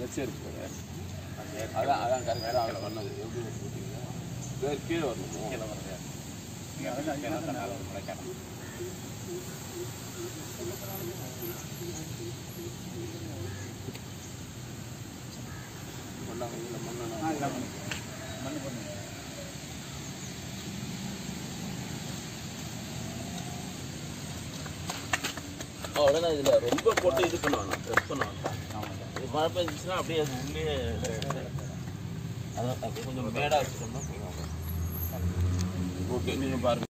வச்சு இருக்கு அதான் அதான் கரெக்டாக அவன் பண்ணது எப்படி போட்டீங்க வேறு கீழே வரணுமோ கீழே வருது நீங்கள் வந்து அங்கே தான் மேலே ஒரு முளைக்கணும் பண்ணாங்க இல்லை ஆ மண்ணை இதான் மண் பண்ணுங்க அவ்வளோதான் இதில் ரொம்ப போட்டு இது பண்ணுவாங்க ப்ரெஸ் பண்ணுவாங்க ஆமாங்க இது மழை பெஞ்சிச்சுன்னா அப்படியே அது உள்ளே அதான் அப்படியே கொஞ்சம் மேடாக வச்சுட்டோம்னா போதும் ஓகே நீங்கள் பாருங்கள்